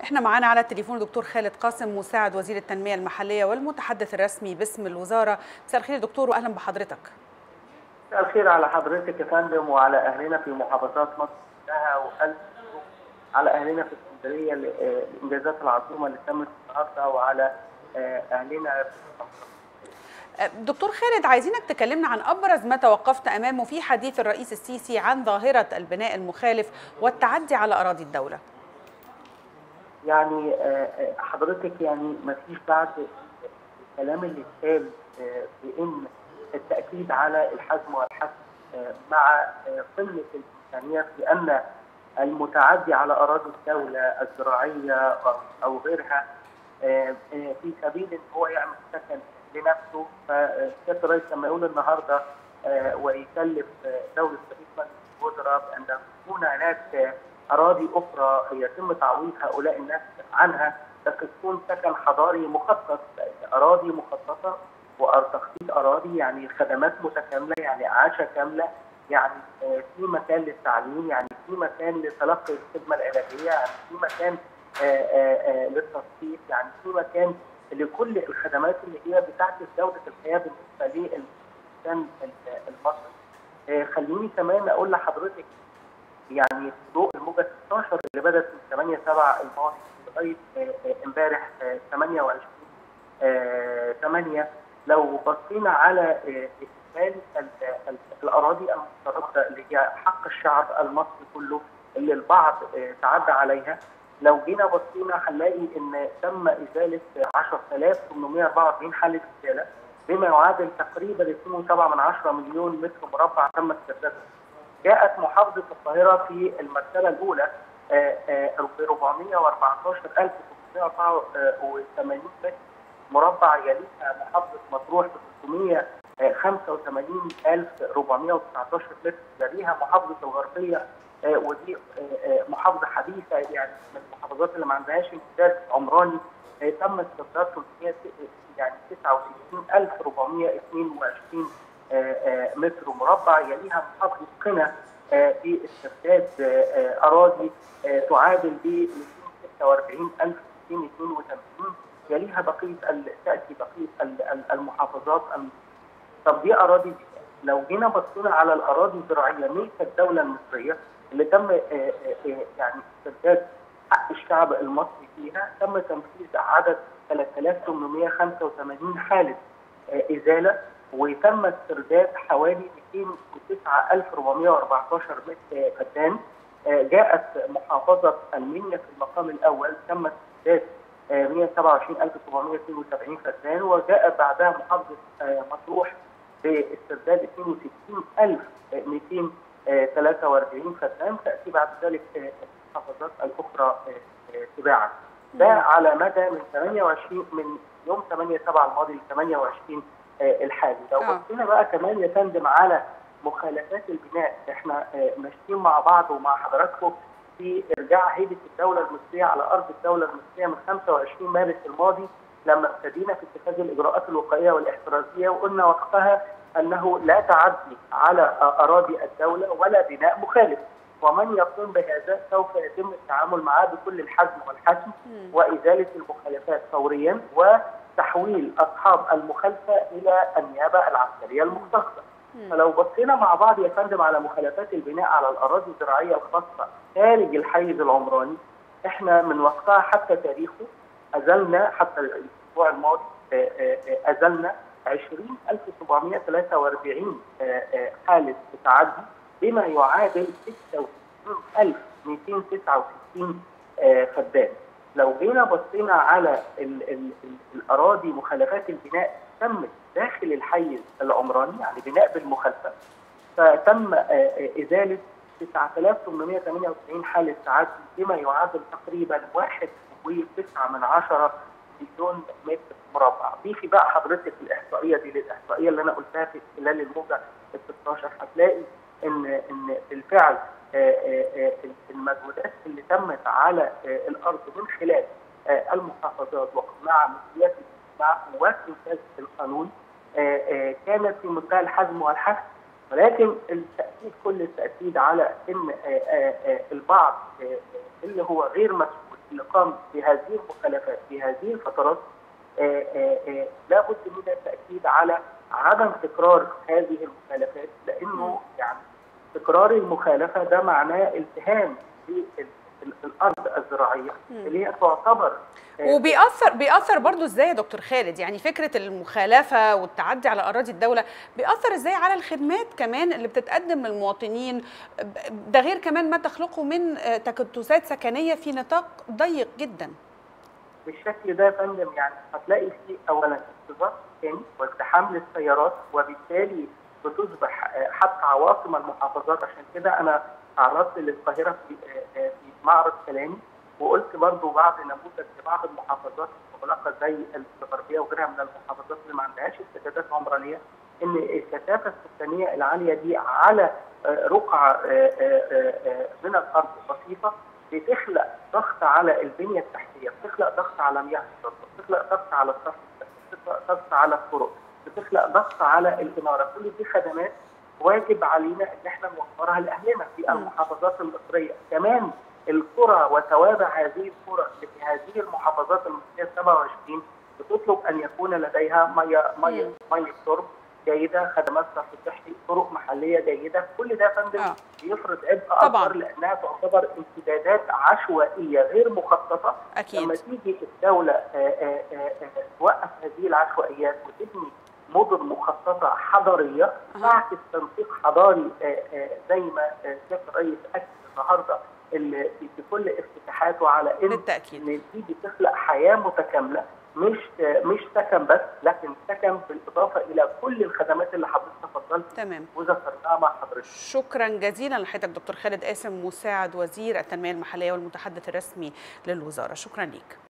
احنا معانا على التليفون دكتور خالد قاسم مساعد وزير التنميه المحليه والمتحدث الرسمي باسم الوزاره مساء الخير يا دكتور واهلا بحضرتك مساء الخير على حضرتك يا فندم وعلى اهلنا في محافظات مصر كلها والف على اهلنا في اسكندريه الانجازات العظيمه اللي تمت النهارده وعلى اهلنا دكتور خالد عايزينك تكلمنا عن ابرز ما توقفت امامه في حديث الرئيس السيسي عن ظاهره البناء المخالف والتعدي على اراضي الدوله. يعني حضرتك يعني ما فيش بعد الكلام اللي اتقال بان التاكيد على الحزم والحث مع قله الامكانيات بان المتعدي على اراضي الدوله الزراعيه او غيرها في سبيل ان هو يعمل سكن لنفسه فسياده الرئيس لما يقول النهارده ويكلف دوله رئيس مجلس الوزراء بان تكون هناك اراضي اخرى يتم تعويض هؤلاء الناس عنها بس تكون سكن حضاري مخصص اراضي مخصصه وتخصيص اراضي يعني خدمات متكامله يعني اعاشه كامله يعني في مكان للتعليم يعني في مكان لتلقي الخدمه العلاجيه يعني في مكان للتصفيف يعني في مكان لكل الخدمات اللي هي بتعكس جوده الحياه بالنسبه للانسان المصري. خليني كمان اقول لحضرتك يعني ضوء الموجه 16 اللي بدات من 8 7 الماضي لغايه امبارح 28 8 لو بصينا على اكمال الاراضي المسترده اللي هي حق الشعب المصري كله اللي البعض تعدى عليها لو جينا بصينا هنلاقي ان تم ازاله 10844 حاله ازاله بما يعادل تقريبا 2.7 مليون متر مربع تم استردادها. جاءت محافظه القاهره في المرتبه الاولى ب 414384 متر مربع يليها محافظه مطروح ب 385419 متر يليها محافظه الغربيه ودي محافظه حديثه يعني من المحافظات اللي ما عندهاش امتداد عمراني تم استرداد 300 يعني 69422 متر مربع يليها محافظه قنا باسترداد اراضي تعادل ب 246282 يليها بقيه تاتي بقيه المحافظات طب دي اراضي لو جينا بصينا على الاراضي الزراعيه ملك الدوله المصريه اللي تم يعني استرداد حق الشعب المصري فيها تم تنفيذ عدد 3885 حاله ازاله وتم استرداد حوالي 209414 متر فدان جاءت محافظه المنيا في المقام الاول تم استرداد 127772 فدان وجاء بعدها محافظه مطروح باسترداد 62243 فدان تاتي بعد ذلك المحافظات الاخرى تباعا. ده على مدى من 28 من يوم 8 7 الماضي ل 28 الحالي. لو بصينا بقى كمان يا فندم على مخالفات البناء احنا ماشيين مع بعض ومع حضراتكم في ارجاع هيبه الدوله المصريه على ارض الدوله المصريه من 25 مارس الماضي لما ابتدينا في اتخاذ الاجراءات الوقائيه والاحترازيه وقلنا وقتها انه لا تعدي على اراضي الدوله ولا بناء مخالف ومن يقوم بهذا سوف يتم التعامل معه بكل الحزم والحسم وازاله المخالفات فوريا وتحويل اصحاب المخالفه الى النيابه العسكريه المختصه. فلو بصينا مع بعض يا فندم على مخالفات البناء على الاراضي الزراعيه الخاصه خارج الحيز العمراني احنا من وقتها حتى تاريخه ازلنا حتى الاسبوع الماضي ازلنا 20743 حاله تعدي بما يعادل 66269 فدان. لو جينا بصينا على ال ال ال الاراضي مخالفات البناء تمت داخل الحيز العمراني يعني بناء بالمخالفه فتم ازاله 9898 حاله تعدي بما يعادل تقريبا 1.9 من عشرة مليون متر مربع ضيفي بقى حضرتك الاحصائيه دي للاحصائيه اللي انا قلتها في خلال الموجه ال 16 هتلاقي ان ان بالفعل المجهودات اللي تمت على الارض من خلال المحافظات ومع مسؤوليات مع قوات انفاذ القانون كانت في منتهى الحزم والحث ولكن التاكيد كل التاكيد على ان البعض اللي هو غير مسؤول اللي قام بهذه المخالفات في هذه الفترات لابد من التاكيد على عدم تكرار هذه المخالفات لانه يعني تكرار المخالفه ده معناه التهام الارض الزراعيه اللي هي تعتبر وبيأثر بيأثر برضه ازاي يا دكتور خالد يعني فكره المخالفه والتعدي على اراضي الدوله بيأثر ازاي على الخدمات كمان اللي بتتقدم للمواطنين ده غير كمان ما تخلقه من تكدسات سكنيه في نطاق ضيق جدا بالشكل ده يا فندم يعني هتلاقي فيه اولا انتظار سكاني وازدحام للسيارات وبالتالي بتصبح حتى عواصم المحافظات عشان كده انا تعرضت للقاهره في في معرض كلامي وقلت برضو بعض نموذج لبعض المحافظات المغلقه زي الغربيه وغيرها من المحافظات اللي ما عندهاش استعدادات عمرانيه ان الكثافه السكانيه العاليه دي على رقعه من الارض بسيطه بتخلق ضغط على البنيه التحتيه، بتخلق ضغط على مياه الشرب، بتخلق ضغط على الصرف بتخلق ضغط على الطرق، بتخلق ضغط على الاناره، كل دي خدمات واجب علينا ان احنا نوفرها لاهلنا في المحافظات المصريه، كمان القرى وتوابع هذه القرى اللي في هذه المحافظات المصريه 27 بتطلب ان يكون لديها ميه ميه ميه شرب جيده، خدمات صرف صحي، طرق محليه جيده، كل ده يا فندم آه. بيفرض عبء اكبر لانها تعتبر امتدادات عشوائيه غير مخططه أكيد. لما تيجي الدوله آآ آآ توقف هذه العشوائيات وتبني مدن مخططه حضريه تعكس تنسيق حضاري آآ زي ما سياده الرئيس اكد النهارده في كل افتتاحاته على ان بالتاكيد ان دي بتخلق حياه متكامله مش مش سكن بس لكن سكن بالاضافه الى كل الخدمات اللي حضرتك تفضلت تمام وذكرتها مع حضرتك شكرا جزيلا لحضرتك دكتور خالد قاسم مساعد وزير التنميه المحليه والمتحدث الرسمي للوزاره شكرا ليك